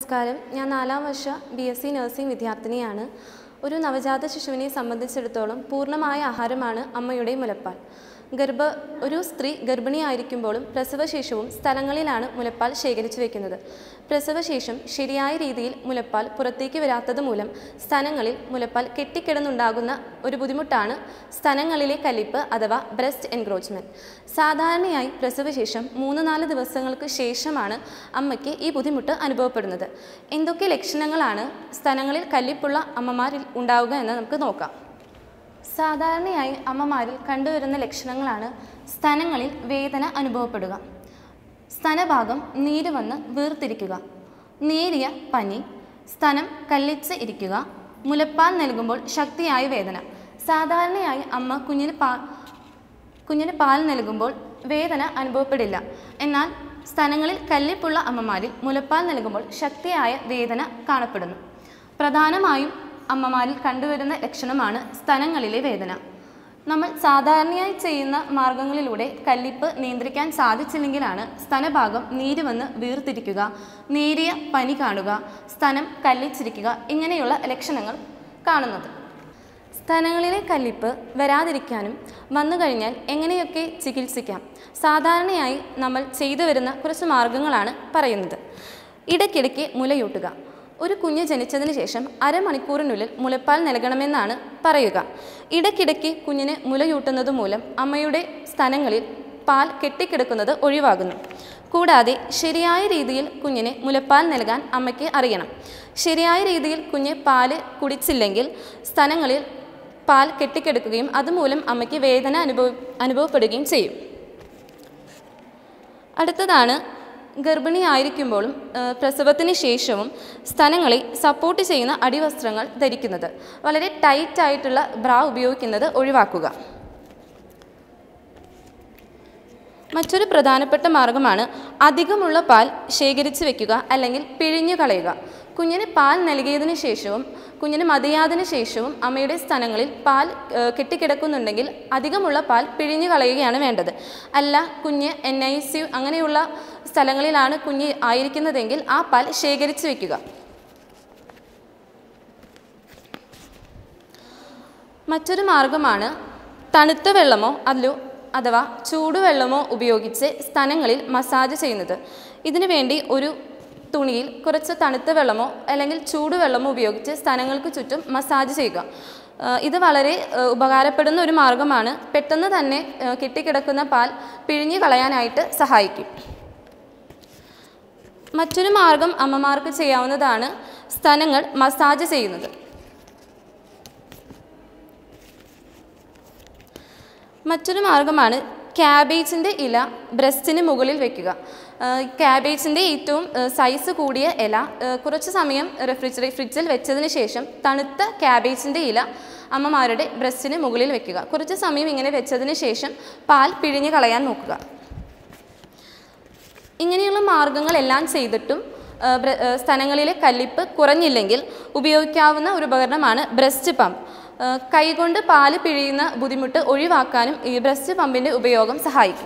നമസ്കാരം ഞാൻ നാലാം വർഷ ബി എസ് സി നഴ്സിംഗ് വിദ്യാർത്ഥിനിയാണ് ഒരു നവജാത ശിശുവിനെ സംബന്ധിച്ചിടത്തോളം പൂർണ്ണമായ ആഹാരമാണ് അമ്മയുടെ മുലപ്പാൽ ഗർഭ ഒരു സ്ത്രീ ഗർഭിണിയായിരിക്കുമ്പോഴും പ്രസവശേഷവും സ്ഥലങ്ങളിലാണ് മുലപ്പാൽ ശേഖരിച്ചു വെക്കുന്നത് പ്രസവശേഷം ശരിയായ രീതിയിൽ മുലപ്പാൽ പുറത്തേക്ക് വരാത്തത് മൂലം സ്ഥലങ്ങളിൽ മുലപ്പാൽ കെട്ടിക്കിടന്നുണ്ടാകുന്ന ഒരു ബുദ്ധിമുട്ടാണ് സ്ഥലങ്ങളിലെ കലിപ്പ് അഥവാ ബ്രസ്റ്റ് എൻക്രോച്ച്മെൻറ്റ് സാധാരണയായി പ്രസവശേഷം മൂന്ന് നാല് ദിവസങ്ങൾക്ക് ശേഷമാണ് അമ്മയ്ക്ക് ഈ ബുദ്ധിമുട്ട് അനുഭവപ്പെടുന്നത് എന്തൊക്കെ ലക്ഷണങ്ങളാണ് സ്ഥലങ്ങളിൽ കല്ലിപ്പുള്ള അമ്മമാരിൽ ഉണ്ടാവുക എന്ന് നമുക്ക് നോക്കാം സാധാരണയായി അമ്മമാരിൽ കണ്ടുവരുന്ന ലക്ഷണങ്ങളാണ് സ്തനങ്ങളിൽ വേദന അനുഭവപ്പെടുക സ്തനഭാഗം നീര് വന്ന് വീർത്തിരിക്കുക നേരിയ പനി സ്തനം കല്ലിച്ച് ഇരിക്കുക മുലപ്പാൽ നൽകുമ്പോൾ ശക്തിയായ വേദന സാധാരണയായി അമ്മ കുഞ്ഞിന് പാ കുഞ്ഞിന് പാൽ നൽകുമ്പോൾ വേദന അനുഭവപ്പെടില്ല എന്നാൽ സ്തനങ്ങളിൽ കല്ലിപ്പുള്ള അമ്മമാരിൽ മുലപ്പാൽ നൽകുമ്പോൾ ശക്തിയായ വേദന കാണപ്പെടുന്നു പ്രധാനമായും അമ്മമാരിൽ കണ്ടുവരുന്ന ലക്ഷണമാണ് സ്തനങ്ങളിലെ വേദന നമ്മൾ സാധാരണയായി ചെയ്യുന്ന മാർഗങ്ങളിലൂടെ കല്ലിപ്പ് നിയന്ത്രിക്കാൻ സാധിച്ചില്ലെങ്കിലാണ് സ്തനഭാഗം നീര് വന്ന് വീർത്തിരിക്കുക നേരിയ പനി കാണുക സ്തനം കല്ലിച്ചിരിക്കുക ഇങ്ങനെയുള്ള ലക്ഷണങ്ങൾ കാണുന്നത് സ്തനങ്ങളിലെ കല്ലിപ്പ് വരാതിരിക്കാനും വന്നു കഴിഞ്ഞാൽ എങ്ങനെയൊക്കെ ചികിത്സിക്കാം സാധാരണയായി നമ്മൾ ചെയ്തു വരുന്ന കുറച്ച് മാർഗങ്ങളാണ് പറയുന്നത് ഇടയ്ക്കിടയ്ക്ക് മുലയൂട്ടുക ഒരു കുഞ്ഞ് ജനിച്ചതിന് ശേഷം അരമണിക്കൂറിനുള്ളിൽ മുലപ്പാൽ നൽകണമെന്നാണ് പറയുക ഇടയ്ക്കിടയ്ക്ക് കുഞ്ഞിന് മുലയൂട്ടുന്നത് മൂലം അമ്മയുടെ സ്തനങ്ങളിൽ പാൽ കെട്ടിക്കിടക്കുന്നത് ഒഴിവാകുന്നു കൂടാതെ ശരിയായ രീതിയിൽ കുഞ്ഞിന് മുലപ്പാൽ നൽകാൻ അമ്മയ്ക്ക് അറിയണം ശരിയായ രീതിയിൽ കുഞ്ഞ് പാല് കുടിച്ചില്ലെങ്കിൽ സ്തനങ്ങളിൽ പാൽ കെട്ടിക്കിടക്കുകയും അതുമൂലം അമ്മയ്ക്ക് വേദന അനുഭവ അനുഭവപ്പെടുകയും ചെയ്യും അടുത്തതാണ് ഗർഭിണിയായിരിക്കുമ്പോഴും ഏഹ്, പ്രസവത്തിന് ശേഷവും സ്തനങ്ങളെ സപ്പോർട്ട് ചെയ്യുന്ന അടിവസ്ത്രങ്ങൾ ധരിക്കുന്നത് വളരെ ടൈറ്റ് ആയിട്ടുള്ള ബ്രാ ഉപയോഗിക്കുന്നത് ഒഴിവാക്കുക മറ്റൊരു പ്രധാനപ്പെട്ട മാർഗമാണ് അധികമുള്ള പാൽ ശേഖരിച്ച് വെക്കുക അല്ലെങ്കിൽ പിഴിഞ്ഞു കളയുക കുഞ്ഞിന് പാൽ നൽകിയതിനു ശേഷവും കുഞ്ഞിന് മതിയാതിനു ശേഷവും അമ്മയുടെ സ്ഥലങ്ങളിൽ പാൽ ഏഹ്, കെട്ടിക്കിടക്കുന്നുണ്ടെങ്കിൽ അധികമുള്ള പാൽ പിഴിഞ്ഞു കളയുകയാണ് വേണ്ടത് അല്ല കുഞ്ഞ് എൻ ഐ സി അങ്ങനെയുള്ള സ്ഥലങ്ങളിലാണ് കുഞ്ഞ് ആയിരിക്കുന്നതെങ്കിൽ ആ പാൽ ശേഖരിച്ച് വെക്കുക മറ്റൊരു മാർഗമാണ് തണുത്ത വെള്ളമോ അല്ലോ അഥവാ ചൂടുവെള്ളമോ ഉപയോഗിച്ച് സ്തനങ്ങളിൽ മസാജ് ചെയ്യുന്നത് ഇതിനു വേണ്ടി ഒരു തുണിയിൽ കുറച്ച് തണുത്ത വെള്ളമോ അല്ലെങ്കിൽ ചൂടുവെള്ളമോ ഉപയോഗിച്ച് സ്തനങ്ങൾക്ക് ചുറ്റും മസാജ് ചെയ്യുക ആ, ഇത് വളരെ ആ, ഉപകാരപ്പെടുന്ന ഒരു മാർഗമാണ് പെട്ടെന്ന് തന്നെ ആ, കെട്ടിക്കിടക്കുന്ന പാൽ പിഴിഞ്ഞു കളയാനായിട്ട് സഹായിക്കും മറ്റൊരു മാർഗം അമ്മമാർക്ക് ചെയ്യാവുന്നതാണ് സ്തനങ്ങൾ മസാജ് ചെയ്യുന്നത് മറ്റൊരു മാർഗമാണ് ക്യാബേജിൻ്റെ ഇല ബ്രസ്റ്റിന് മുകളിൽ വെക്കുക ക്യാബേജിൻ്റെ ഏറ്റവും സൈസ് കൂടിയ ഇല ആ, കുറച്ച് സമയം റെഫ്രിജറേ ഫ്രിഡ്ജിൽ വെച്ചതിന് ശേഷം തണുത്ത ക്യാബേജിൻ്റെ ഇല അമ്മമാരുടെ ബ്രസ്റ്റിന് മുകളിൽ വെക്കുക കുറച്ച് സമയം ഇങ്ങനെ വെച്ചതിന് ശേഷം പാൽ പിഴിഞ്ഞ് കളയാൻ നോക്കുക ഇങ്ങനെയുള്ള മാർഗങ്ങളെല്ലാം ചെയ്തിട്ടും ആ, ബ്ര- ആ, സ്തനങ്ങളിലെ കല്ലിപ്പ് കുറഞ്ഞില്ലെങ്കിൽ ഉപയോഗിക്കാവുന്ന ഒരു ഉപകരണമാണ് ബ്രസ്റ്റ് പമ്പ് ആ, കൈകൊണ്ട് പാല് പിഴിയുന്ന ബുദ്ധിമുട്ട് ഒഴിവാക്കാനും ഈ ബ്രസ്റ്റ് പമ്പിൻ്റെ ഉപയോഗം സഹായിക്കും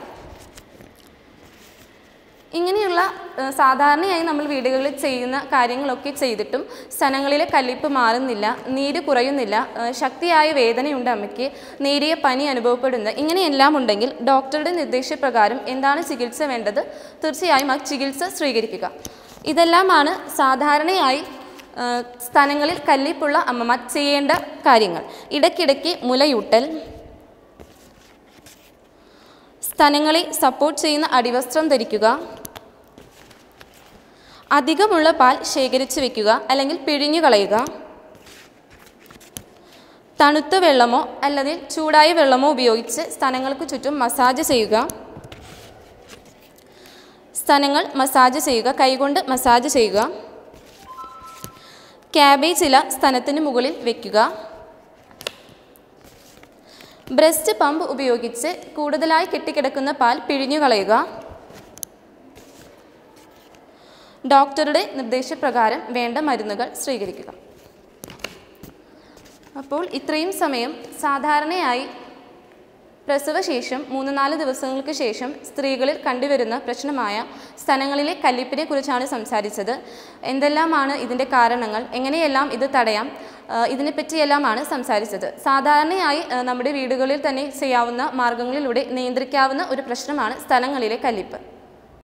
ഇങ്ങനെയുള്ള ആ, സാധാരണയായി നമ്മൾ വീടുകളിൽ ചെയ്യുന്ന കാര്യങ്ങളൊക്കെ ചെയ്തിട്ടും സ്തനങ്ങളിലെ കല്ലിപ്പ് മാറുന്നില്ല നീര് കുറയുന്നില്ല ആ, ശക്തിയായ വേദനയുണ്ട് അമ്മയ്ക്ക് നേരിയ പനി അനുഭവപ്പെടുന്ന ഇങ്ങനെയെല്ലാം ഉണ്ടെങ്കിൽ ഡോക്ടറുടെ നിർദ്ദേശപ്രകാരം എന്താണ് ചികിത്സ വേണ്ടത് തീർച്ചയായും ആ ചികിത്സ സ്വീകരിക്കുക ഇതെല്ലാമാണ് സാധാരണയായി ആ, സ്തനങ്ങളിൽ കല്ലിപ്പുള്ള അമ്മമാർ ചെയ്യേണ്ട കാര്യങ്ങൾ ഇടയ്ക്കിടയ്ക്ക് മുലയൂട്ടൽ സ്തനങ്ങളെ സപ്പോർട്ട് ചെയ്യുന്ന അടിവസ്ത്രം ധരിക്കുക അധികമുള്ള പാൽ ശേഖരിച്ച് വെക്കുക അല്ലെങ്കിൽ പിഴിഞ്ഞു കളയുക തണുത്ത വെള്ളമോ അല്ലെങ്കിൽ ചൂടായ വെള്ളമോ ഉപയോഗിച്ച് സ്തനങ്ങൾക്ക് ചുറ്റും മസാജ് ചെയ്യുക സ്തനങ്ങൾ മസാജ് ചെയ്യുക കൈകൊണ്ട് മസാജ് ചെയ്യുക ക്യാബേജ് ഇല സ്തനത്തിന് മുകളിൽ വെക്കുക ബ്രസ്റ്റ് പമ്പ് ഉപയോഗിച്ച് കൂടുതലായി കെട്ടിക്കിടക്കുന്ന പാൽ പിഴിഞ്ഞു കളയുക ഡോക്ടറുടെ നിർദ്ദേശപ്രകാരം വേണ്ട മരുന്നുകൾ സ്വീകരിക്കുക അപ്പോൾ ഇത്രയും സമയം സാധാരണയായി പ്രസവശേഷം മൂന്ന് നാല് ദിവസങ്ങൾക്ക് ശേഷം സ്ത്രീകളിൽ കണ്ടുവരുന്ന പ്രശ്നമായ സ്തനങ്ങളിലെ കല്ലിപ്പിനെ കുറിച്ചാണ് സംസാരിച്ചത് എന്തെല്ലാമാണ് ഇതിൻ്റെ കാരണങ്ങൾ എങ്ങനെയെല്ലാം ഇത് തടയാം ആ, ഇതിനെപ്പറ്റിയെല്ലാമാണ് സംസാരിച്ചത് സാധാരണയായി ആ, നമ്മുടെ വീടുകളിൽ തന്നെ ചെയ്യാവുന്ന മാർഗങ്ങളിലൂടെ നിയന്ത്രിക്കാവുന്ന ഒരു പ്രശ്നമാണ് സ്തനങ്ങളിലെ കല്ലിപ്പ്